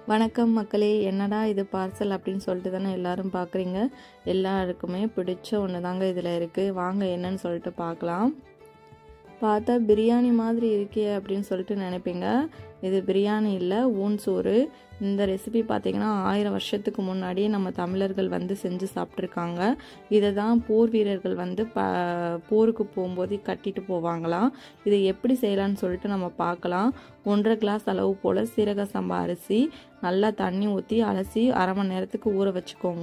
வணக்கம் மக்களே என்னடா இது பார்சல் அப்படின்னு சொல்லிட்டு தானே எல்லாரும் பார்க்குறீங்க எல்லாருக்குமே பிடிச்ச ஒன்று தாங்க இதில் இருக்குது வாங்க என்னன்னு சொல்லிட்டு பார்க்கலாம் பார்த்தா பிரியாணி மாதிரி இருக்கே அப்படின்னு சொல்லிட்டு நினைப்பீங்க இது பிரியாணி இல்லை ஊன் சோறு இந்த ரெசிபி பார்த்தீங்கன்னா ஆயிரம் வருஷத்துக்கு முன்னாடியே நம்ம தமிழர்கள் வந்து செஞ்சு சாப்பிட்ருக்காங்க இதை தான் போர் வீரர்கள் வந்து ப போருக்கு போகும்போது கட்டிட்டு போவாங்களாம் இதை எப்படி செய்யலான்னு சொல்லிட்டு நம்ம பார்க்கலாம் ஒன்றரை கிளாஸ் அளவு போல் சீரக சம்பா அரிசி நல்லா தண்ணி ஊற்றி அலசி அரை மணி நேரத்துக்கு ஊற வச்சுக்கோங்க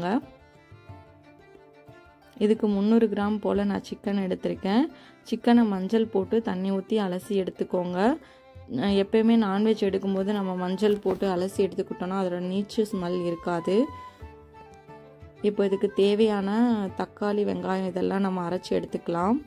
இதுக்கு முந்நூறு கிராம் போல் நான் சிக்கன் எடுத்திருக்கேன் சிக்கனை மஞ்சள் போட்டு தண்ணி ஊற்றி அலசி எடுத்துக்கோங்க எப்பயுமே நான்வெஜ் எடுக்கும்போது நம்ம மஞ்சள் போட்டு அலசி எடுத்துக்கிட்டோன்னா அதோட நீச்சு ஸ்மெல் இருக்காது இப்போ இதுக்கு தேவையான தக்காளி வெங்காயம் இதெல்லாம் நம்ம அரைச்சி எடுத்துக்கலாம்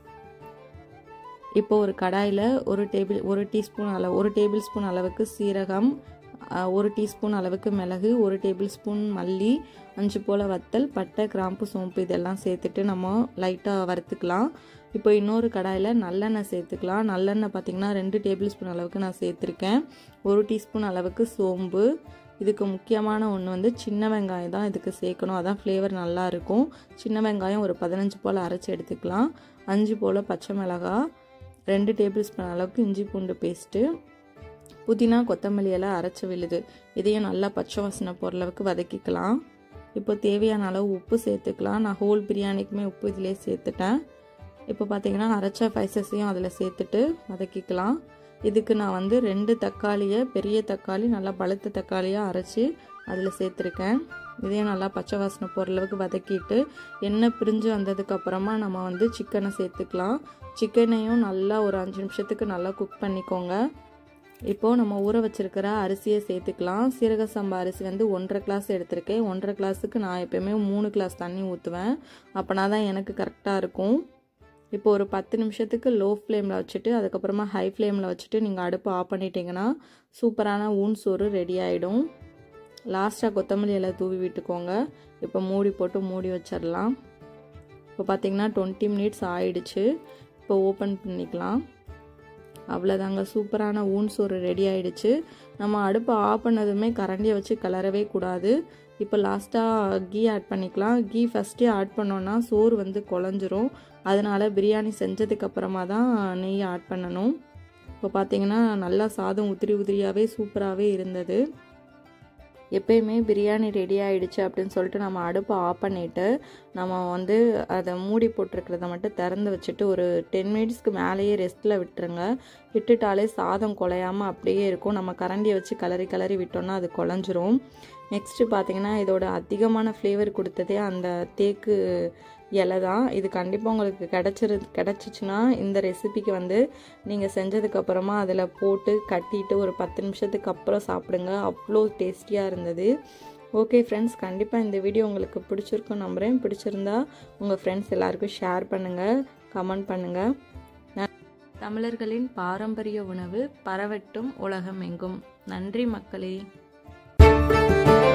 இப்போ ஒரு கடாயில் ஒரு டேபிள் ஒரு டீஸ்பூன் அளவு ஒரு டேபிள் ஸ்பூன் அளவுக்கு சீரகம் ஒரு டீஸ்பூன் அளவுக்கு மிளகு ஒரு டேபிள் ஸ்பூன் மல்லி அஞ்சு போல் வத்தல் பட்டை கிராம்பு சோம்பு இதெல்லாம் சேர்த்துட்டு நம்ம லைட்டாக வறுத்துக்கலாம் இப்போ இன்னொரு கடாயில் நல்லெண்ணெய் சேர்த்துக்கலாம் நல்லெண்ணெய் பார்த்திங்கன்னா ரெண்டு டேபிள் ஸ்பூன் அளவுக்கு நான் சேர்த்துருக்கேன் ஒரு டீஸ்பூன் அளவுக்கு சோம்பு இதுக்கு முக்கியமான ஒன்று வந்து சின்ன வெங்காயம் தான் இதுக்கு சேர்க்கணும் அதான் ஃப்ளேவர் நல்லா இருக்கும் சின்ன வெங்காயம் ஒரு பதினஞ்சு போல் அரைச்சி எடுத்துக்கலாம் அஞ்சு போல் பச்சை மிளகாய் ரெண்டு டேபிள் ஸ்பூன் அளவுக்கு இஞ்சி பூண்டு பேஸ்ட்டு புதினா கொத்தமல்லி எல்லாம் அரைச்சி விழுது இதையும் நல்லா பச்சை வாசனை போகிற அளவுக்கு வதக்கிக்கலாம் இப்போ தேவையான அளவு உப்பு சேர்த்துக்கலாம் நான் ஹோல் பிரியாணிக்குமே உப்பு இதிலே சேர்த்துட்டேன் இப்போ பார்த்தீங்கன்னா அரைச்ச ஸ்பைசஸையும் அதில் சேர்த்துட்டு வதக்கிக்கலாம் இதுக்கு நான் வந்து ரெண்டு தக்காளியை பெரிய தக்காளி நல்லா பழுத்த தக்காளியாக அரைச்சி அதில் சேர்த்துருக்கேன் இதையும் நல்லா பச்சை வாசனை போகிற அளவுக்கு வதக்கிட்டு எண்ணெய் பிரிஞ்சு வந்ததுக்கப்புறமா நம்ம வந்து சிக்கனை சேர்த்துக்கலாம் சிக்கனையும் நல்லா ஒரு அஞ்சு நிமிஷத்துக்கு நல்லா குக் பண்ணிக்கோங்க இப்போது நம்ம ஊற வச்சுருக்கிற அரிசியை சேர்த்துக்கலாம் சீரக சம்பா அரிசி வந்து ஒன்றரை கிளாஸ் எடுத்திருக்கேன் ஒன்றரை கிளாஸுக்கு நான் எப்போயுமே மூணு கிளாஸ் தண்ணி ஊற்றுவேன் அப்போனா தான் எனக்கு கரெக்டாக இருக்கும் இப்போ ஒரு பத்து நிமிஷத்துக்கு லோ ஃப்ளேமில் வச்சுட்டு அதுக்கப்புறமா ஹை ஃப்ளேமில் வச்சுட்டு நீங்கள் அடுப்பு ஆஃப் பண்ணிட்டீங்கன்னா சூப்பரான ஊன் சோறு ரெடி ஆகிடும் லாஸ்ட்டாக கொத்தமல்லி எல்லாம் தூவி விட்டுக்கோங்க இப்போ மூடி போட்டு மூடி வச்சிடலாம் இப்போ பார்த்தீங்கன்னா டுவெண்ட்டி மினிட்ஸ் ஆயிடுச்சு இப்போ ஓப்பன் பண்ணிக்கலாம் அவ்வளோதாங்க சூப்பரான ஊன் சோறு ரெடி ஆயிடுச்சு நம்ம அடுப்பை ஆஃப் பண்ணதுமே கரண்டியை வச்சு கிளறவே கூடாது இப்போ லாஸ்ட்டாக கீ ஆட் பண்ணிக்கலாம் கீ ஃபஸ்ட்டே ஆட் பண்ணோன்னா சோறு வந்து குழஞ்சிரும் அதனால் பிரியாணி செஞ்சதுக்கப்புறமா தான் நெய் ஆட் பண்ணணும் இப்போ பார்த்தீங்கன்னா நல்லா சாதம் உதிரி உதிரியாகவே சூப்பராகவே இருந்தது எப்பயுமே பிரியாணி ரெடி ஆகிடுச்சு அப்படின்னு சொல்லிட்டு நம்ம அடுப்பை ஆஃப் பண்ணிவிட்டு நம்ம வந்து அதை மூடி போட்டிருக்கிறத மட்டும் திறந்து வச்சுட்டு ஒரு டென் மினிட்ஸ்க்கு மேலேயே ரெஸ்ட்டில் விட்டுருங்க விட்டுட்டாலே சாதம் குலையாமல் அப்படியே இருக்கும் நம்ம கரண்டியை வச்சு கலரி கலரி விட்டோம்னா அது குழஞ்சிரும் நெக்ஸ்ட்டு பார்த்தீங்கன்னா இதோட அதிகமான ஃப்ளேவர் கொடுத்ததே அந்த தேக்கு இலை தான் இது கண்டிப்பாக உங்களுக்கு கிடச்சிரு கிடச்சிச்சின்னா இந்த ரெசிபிக்கு வந்து நீங்கள் செஞ்சதுக்கப்புறமா அதில் போட்டு கட்டிட்டு ஒரு பத்து நிமிஷத்துக்கு அப்புறம் சாப்பிடுங்க அவ்வளோ டேஸ்டியாக இருந்தது ஓகே ஃப்ரெண்ட்ஸ் கண்டிப்பாக இந்த வீடியோ உங்களுக்கு பிடிச்சிருக்கும் நம்புகிறேன் பிடிச்சிருந்தா உங்கள் ஃப்ரெண்ட்ஸ் எல்லாருக்கும் ஷேர் பண்ணுங்கள் கமெண்ட் பண்ணுங்கள் தமிழர்களின் பாரம்பரிய உணவு பரவட்டும் உலகம் எங்கும் நன்றி மக்களே